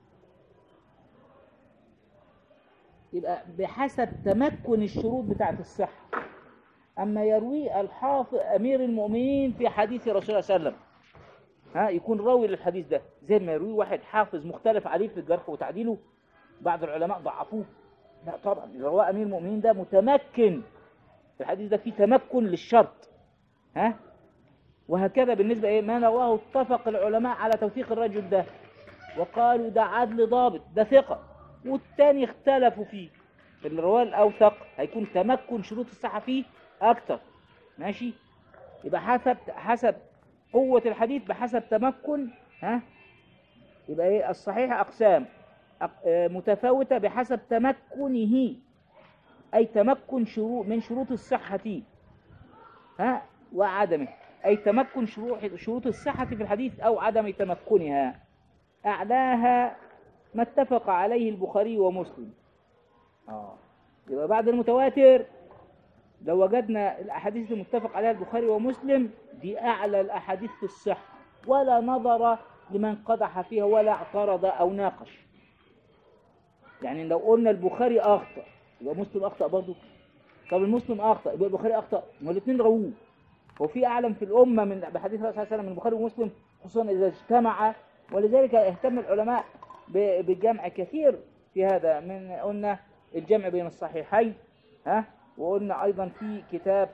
يبقى بحسب تمكن الشروط بتاعة الصحة أما يروي الحافظ أمير المؤمنين في حديث رسول الله صلى الله عليه وسلم ها يكون راوي للحديث ده زي ما يروي واحد حافظ مختلف عليه في الجرح وتعديله بعض العلماء ضعفوه لا طبعا اللي رواه أمير المؤمنين ده متمكن الحديث ده فيه تمكن للشرط ها وهكذا بالنسبة إيه ما رواه اتفق العلماء على توثيق الرجل ده وقالوا ده عدل ضابط ده ثقة والتاني اختلفوا فيه في اللي رواه الأوثق هيكون تمكن شروط الصحة فيه أكتر ماشي يبقى حسب حسب قوة الحديث بحسب تمكن ها يبقى ايه الصحيح أقسام أق- آه، متفاوتة بحسب تمكنه أي تمكن شروط من شروط الصحة ها وعدمه أي تمكن شروط شروط الصحة في الحديث أو عدم تمكنها أعلاها ما اتفق عليه البخاري ومسلم آه. يبقى بعد المتواتر لو وجدنا الأحاديث المتفق عليها البخاري ومسلم دي أعلى الأحاديث في الصحة ولا نظر لمن قدح فيها ولا اعترض أو ناقش يعني لو قلنا البخاري أخطأ يبقى مسلم أخطأ برضه طب المسلم أخطأ يبقى البخاري أخطأ ما الاثنين رووه هو في أعلم في الأمة من بحديث الرسول صلى الله عليه وسلم من البخاري ومسلم خصوصا إذا اجتمع ولذلك اهتم العلماء ب- بالجمع كثير في هذا من قلنا الجمع بين الصحيحين ها وقلنا أيضا في كتاب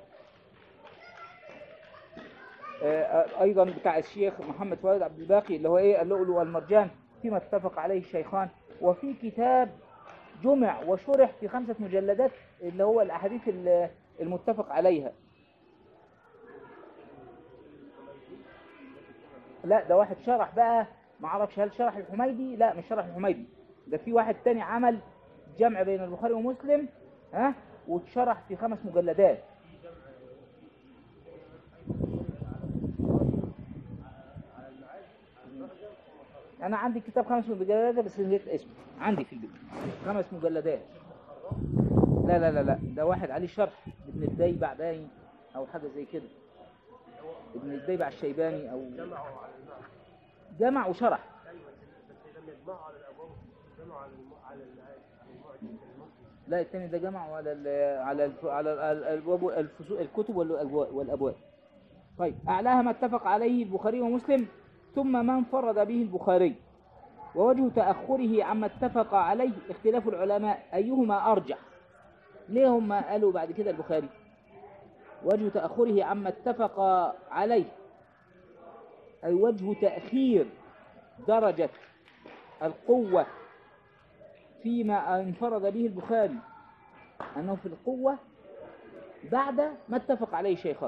آه، أيضا بتاع الشيخ محمد فؤاد عبد الباقي اللي هو إيه اللؤلؤ والمرجان فيما اتفق عليه الشيخان وفي كتاب جمع وشرح في خمسة مجلدات اللي هو الأحاديث ال- المتفق عليها لا ده واحد شرح بقى ما اعرفش هل شرح الحميدي لا مش شرح الحميدي ده في واحد تاني عمل جمع بين البخاري ومسلم ها واتشرح في خمس مجلدات انا عندي كتاب خمس مجلدات بس نسيت اسمه عندي في البيت خمس مجلدات لا لا لا لا ده واحد عليه شرح ابن الديبع باين او حاجه زي كده ابن الديبع الشيباني او جمع وشرح لا الثاني ده جمع على ال على الف على ال- الابواب الفصول الكتب والأبواب- والابواب طيب اعلاها ما اتفق عليه البخاري ومسلم ثم ما انفرد به البخاري ووجه تاخره عما اتفق عليه اختلاف العلماء ايهما ارجح ليه هم قالوا بعد كده البخاري وجه تاخره عما اتفق عليه أي وجه تأخير درجة القوة فيما انفرد به البخاري أنه في القوة بعد ما اتفق عليه الشيخان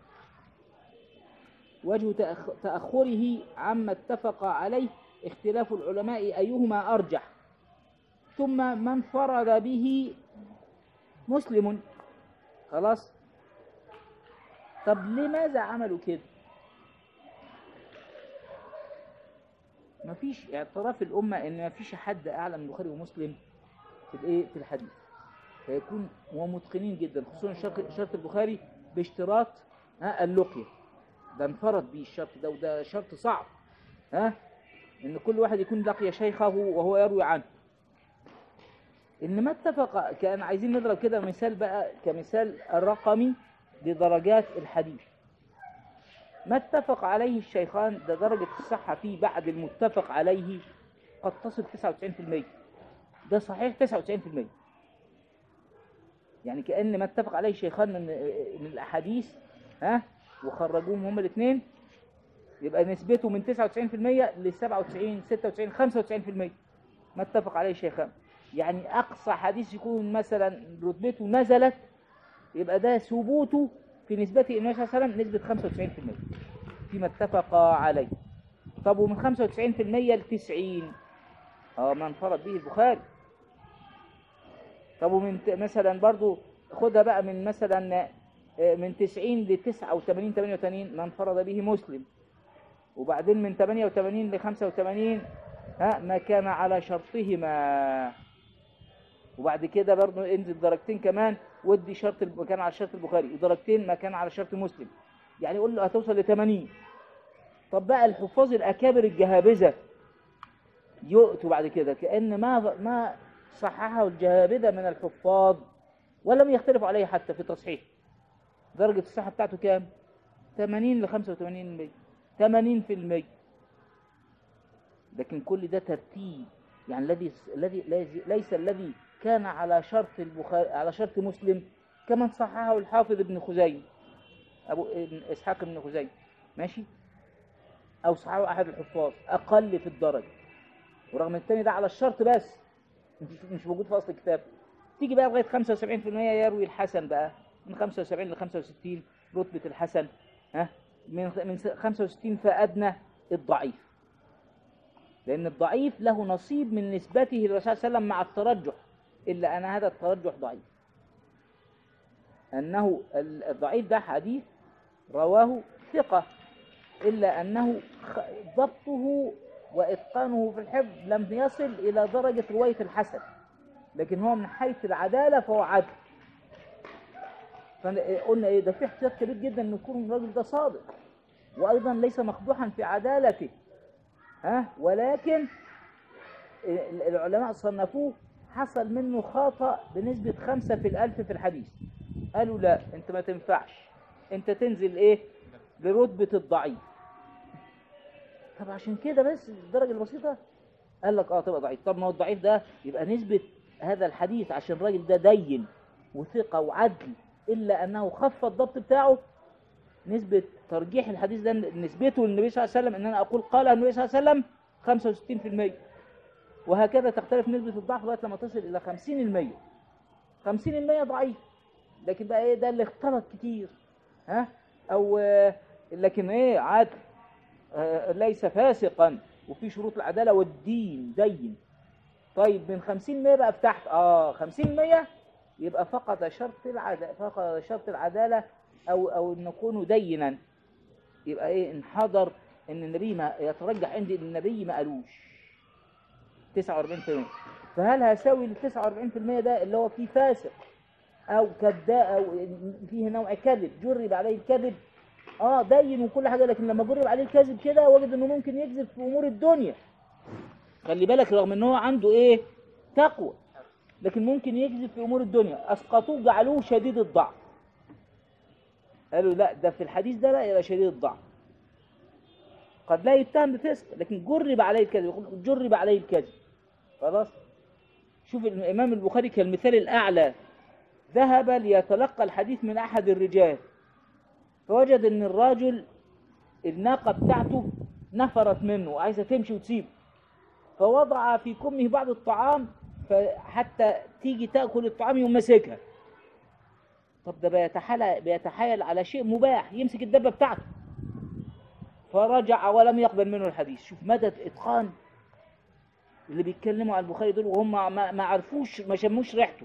وجه تأخ- تأخره عما اتفق عليه اختلاف العلماء أيهما أرجح ثم ما انفرد به مسلم خلاص طب لماذا عملوا كده مفيش اعتراف الأمة إن مفيش حد أعلى من البخاري ومسلم في الإيه في الحديث فيكون ومتقنين جدا خصوصا شرط شرط البخاري باشتراط ها اللقية ده انفرد بيه الشرط ده وده شرط صعب ها إن كل واحد يكون لقي شيخه وهو يروي عنه إن ما اتفق كان عايزين نضرب كده مثال بقى كمثال الرقمي لدرجات الحديث ما اتفق عليه الشيخان ده درجة الصحة فيه بعد المتفق عليه قد تصل 99% ده صحيح 99% يعني كأن ما اتفق عليه الشيخان من من الأحاديث ها وخرجوهم هما الاثنين يبقى نسبته من 99% ل 97 96 95% ما اتفق عليه الشيخان يعني أقصى حديث يكون مثلا رتبته نزلت يبقى ده ثبوته في نسبته النبي صلى الله عليه وسلم نسبة 95% فيما اتفق عليه طب ومن 95% ل 90 اه ما انفرد به البخاري طب ومن ت- مثلا برضو خدها بقى من مثلا آه، من 90 ل 89 88 ما انفرد به مسلم وبعدين من 88 ل 85 ها ما كان على شرطهما وبعد كده برضو انزل درجتين كمان ودي شرط الب- كان على شرط البخاري ودرجتين ما كان على شرط مسلم يعني قول له هتوصل ل 80 طب بقى الحفاظ الاكابر الجهابذه يؤتوا بعد كده كأن ما ما صححه الجهابذة من الحفاظ ولم يختلفوا عليه حتى في تصحيح درجة الصحة بتاعته كام 80 ل 85 80 في المية لكن كل ده ترتيب يعني الذي الذي ليس الذي كان على شرط البخاري على شرط مسلم كما صححه الحافظ ابن خزيمة أبو ابن إسحاق بن خزيمة ماشي أو صححه أحد الحفاظ أقل في الدرجة ورغم الثاني ده على الشرط بس مش مش موجود في أصل الكتاب تيجي بقى لغاية 75% يروي الحسن بقى من 75 ل 65 رتبة الحسن ها من من 65 فأدنى الضعيف لأن الضعيف له نصيب من نسبته للرسول صلى الله عليه وسلم مع الترجح إلا أن هذا الترجح ضعيف أنه الضعيف ده حديث رواه ثقة إلا أنه ضبطه وإتقانه في الحفظ لم يصل إلى درجة رواية الحسن لكن هو من حيث العدالة فهو عدل فقلنا إيه ده في احتياط كبير جدا أن يكون الراجل ده صادق وأيضا ليس مقدوحا في عدالته ها ولكن العلماء صنفوه حصل منه خطأ بنسبة خمسة في الألف في الحديث قالوا لا انت ما تنفعش انت تنزل ايه لرتبة الضعيف طب عشان كده بس الدرجة البسيطة قال لك اه تبقى ضعيف طب ما هو الضعيف ده يبقى نسبة هذا الحديث عشان الراجل ده دين وثقة وعدل إلا أنه خف الضبط بتاعه نسبة ترجيح الحديث ده نسبته للنبي صلى الله عليه وسلم إن أنا أقول قال النبي صلى الله عليه وسلم 65% وهكذا تختلف نسبة الضعف لغاية لما تصل إلى 50% 50% ضعيف لكن بقى إيه ده اللي اختلط كتير ها أو لكن إيه عادل ليس فاسقا وفي شروط العدالة والدين دين طيب من 50 100 بقى فتحت اه 50 100 يبقى فقد شرط العدالة فقد شرط العدالة او او ان يكون دينا يبقى ايه انحدر ان النبي ما يترجح عندي ان النبي ما قالوش 49% فهل هساوي ال 49% ده اللي هو فيه فاسق او كذاب او فيه نوع كذب جرب عليه الكذب اه دين وكل حاجه لكن لما جرب عليه الكذب كده وجد انه ممكن يكذب في امور الدنيا خلي بالك رغم ان هو عنده ايه تقوى لكن ممكن يكذب في امور الدنيا اسقطوه جعلوه شديد الضعف قالوا لا ده في الحديث ده لا يبقى شديد الضعف قد لا يتهم بفسق لكن جرب عليه الكذب جرب عليه الكذب خلاص شوف الامام البخاري كالمثال الاعلى ذهب ليتلقى الحديث من احد الرجال فوجد ان الراجل الناقة بتاعته نفرت منه وعايزة تمشي وتسيبه فوضع في كمه بعض الطعام فحتى تيجي تأكل الطعام يوم ماسكها طب ده بيتحايل بيتحايل على شيء مباح يمسك الدبة بتاعته فرجع ولم يقبل منه الحديث شوف مدى اتقان اللي بيتكلموا على البخاري دول وهم ما, ما عرفوش ما شموش ريحته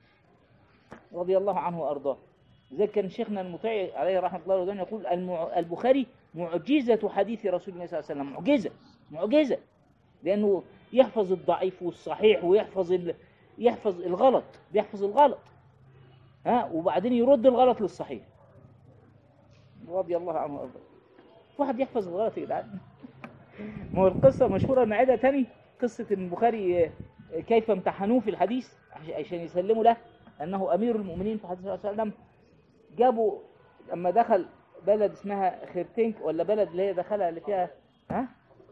رضي الله عنه وارضاه زي كان شيخنا المطيع عليه رحمه الله ورضوانه يقول المع... البخاري معجزة حديث رسول الله صلى الله عليه وسلم معجزة معجزة لأنه يحفظ الضعيف والصحيح ويحفظ ال... يحفظ الغلط بيحفظ الغلط ها وبعدين يرد الغلط للصحيح رضي الله عنه وارضاه واحد يحفظ الغلط يا جدعان ما هو القصة مشهورة نعيدها تاني قصة ان البخاري كيف امتحنوه في الحديث عشان يسلموا له أنه أمير المؤمنين في حديث صلى الله عليه وسلم جابوا لما دخل بلد اسمها خيرتينك ولا بلد اللي هي دخلها اللي فيها ها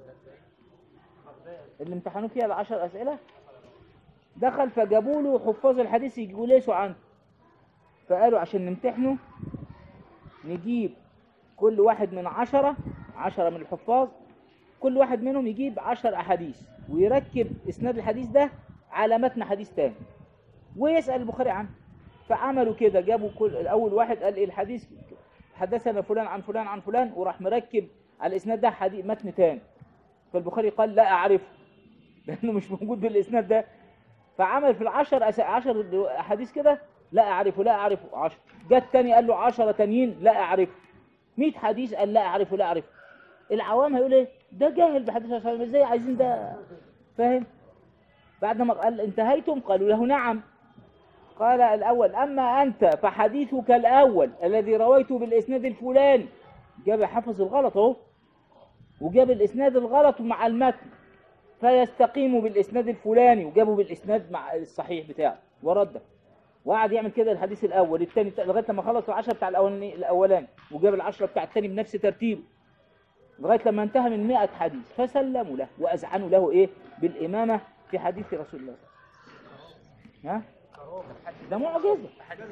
اللي امتحنوه فيها العشر أسئلة دخل فجابوا له حفاظ الحديث يجلسوا عنه فقالوا عشان نمتحنه نجيب كل واحد من عشرة عشرة من الحفاظ كل واحد منهم يجيب عشر أحاديث ويركب إسناد الحديث ده على متن حديث تاني ويسأل البخاري عنه فعملوا كده جابوا كل أول واحد قال إيه الحديث حدثنا فلان عن فلان عن فلان وراح مركب على الإسناد ده حديث متن تاني فالبخاري قال لا أعرفه لأنه مش موجود بالإسناد ده فعمل في العشر أس... عشر أحاديث كده لا أعرفه لا أعرفه عشر جت تاني قال له عشرة تانيين لا أعرفه 100 حديث قال لا أعرفه لا أعرفه العوام هيقول إيه ده جاهل بحديث صلى الله عليه وسلم إزاي عايزين ده فاهم بعد ما قال انتهيتم قالوا له نعم قال الأول أما أنت فحديثك الأول الذي رويته بالإسناد الفلاني جاب حفظ الغلط اهو وجاب الإسناد الغلط مع المتن فيستقيم بالإسناد الفلاني وجابه بالإسناد مع الصحيح بتاعه ورده وقعد يعمل كده الحديث الأول الثاني لغاية لما خلص العشرة بتاع الأولاني الأولاني وجاب العشرة بتاع الثاني بنفس ترتيبه لغاية لما انتهى من 100 حديث فسلموا له وأذعنوا له إيه بالإمامة في حديث رسول الله ها ده معجزة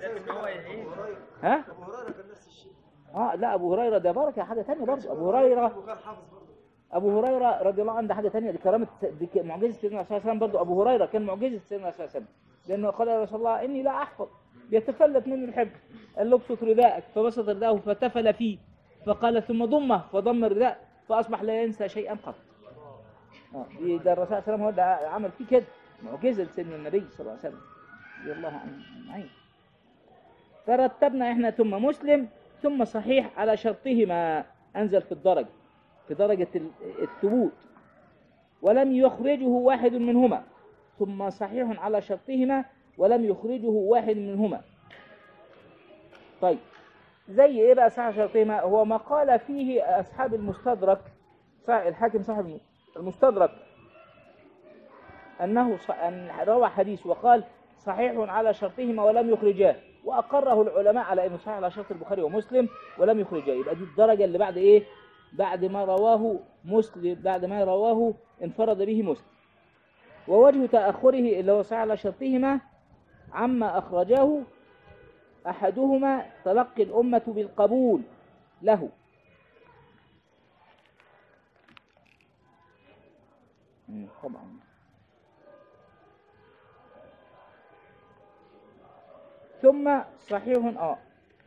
ها ابو هريره كان نفس الشيء اه لا ابو هريره ده بركه حاجه ثانيه برضه ابو هريره وكان حافظ برضه ابو هريره رضي الله عنه ده حاجه ثانيه دي كرامه دي ك- معجزه سيدنا صلى الله عليه وسلم برضه ابو هريره كان معجزه سيدنا صلى الله عليه وسلم لانه قال يا رسول الله اني لا احفظ بيتفلت مني الحفظ قال له ابسط رداءك فبسط رداءه فتفل فيه فقال ثم ضمه فضم الرداء فاصبح لا ينسى شيئا قط آه، دي ده الرسول صلى الله عليه وسلم هو ده عمل فيه كده معجزه لسيدنا النبي صلى الله عليه وسلم رضي الله عنه أجمعين فرتبنا احنا ثم مسلم ثم صحيح على شرطهما انزل في الدرجه في درجه ال- الثبوت ولم يخرجه واحد منهما ثم صحيح على شرطهما ولم يخرجه واحد منهما طيب زي ايه بقى صحيح شرطهما هو ما قال فيه اصحاب المستدرك صحيح الحاكم صاحب المستدرك انه ص... ان روى حديث وقال صحيح على شرطهما ولم يخرجاه واقره العلماء على انه صحيح على شرط البخاري ومسلم ولم يخرجاه يبقى دي الدرجه اللي بعد ايه بعد ما رواه مسلم بعد ما رواه انفرد به مسلم ووجه تاخره اللي هو صحيح على شرطهما عما اخرجاه احدهما تلقي الامه بالقبول له مم، طبعا ثم صحيح اه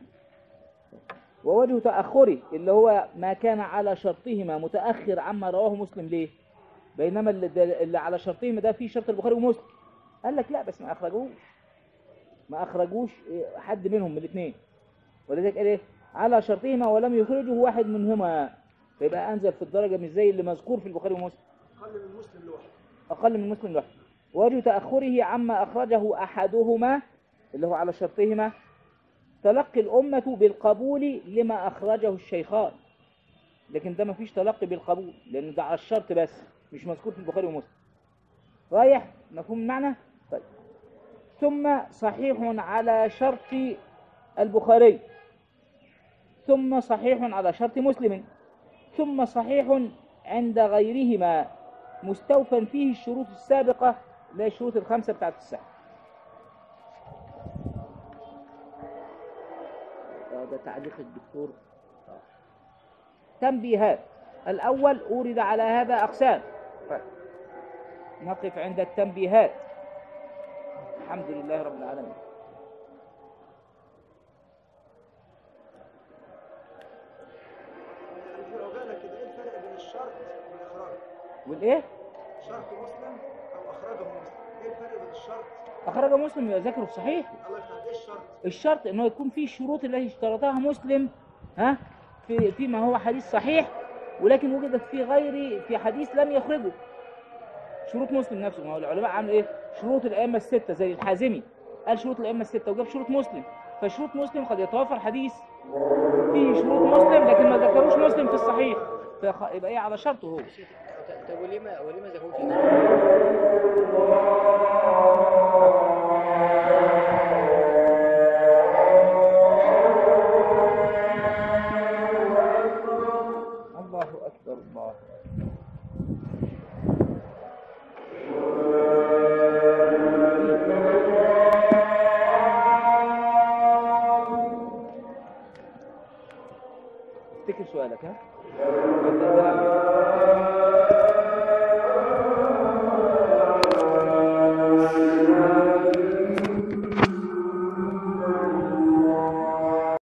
ووجه تأخره اللي هو ما كان على شرطهما متأخر عما رواه مسلم ليه بينما اللي, ده- اللي على شرطهما ده في شرط البخاري ومسلم قال لك لا بس ما أخرجوش ما أخرجوش إيه، حد منهم من الاثنين ولذلك قال ايه على شرطهما ولم يخرجه واحد منهما فيبقى أنزل في الدرجة مش زي اللي مذكور في البخاري ومسلم قل من مسلم لوحده أقل من مسلم لوحده ووجه تأخره عما أخرجه أحدهما اللي هو على شرطهما تلقي الأمة بالقبول لما أخرجه الشيخان لكن ده مفيش تلقي بالقبول لأن ده على الشرط بس مش مذكور في البخاري ومسلم رايح مفهوم المعنى طيب ثم صحيح على شرط البخاري ثم صحيح على شرط مسلم ثم صحيح عند غيرهما مستوفى فيه الشروط السابقة اللي هي الشروط الخمسة بتاعت الساعة ده تعليق الدكتور تنبيهات الأول أورد على هذا أقسام نقف عند التنبيهات الحمد لله رب العالمين يعني في عجاله كده ايه الفرق بين الشرط والاخراج والإيه؟ شرط مسلم او اخرجه مسلم ايه الفرق بين الشرط أخرج مسلم يبقى ذكره في صحيح الله يفتح ايه الشرط الشرط انه يكون فيه الشروط التي اشترطها مسلم ها في فيما هو حديث صحيح ولكن وجدت في غير في حديث لم يخرجه شروط مسلم نفسه ما هو العلماء عملوا ايه شروط الائمه السته زي الحازمي قال شروط الائمه السته وجاب شروط مسلم فشروط مسلم قد يتوافر حديث فيه شروط مسلم لكن ما ذكروش مسلم في الصحيح فيبقى ايه على شرطه هو طب وليه ما وليه ما ذكروش الله اكبر الله افتكر سؤالك ها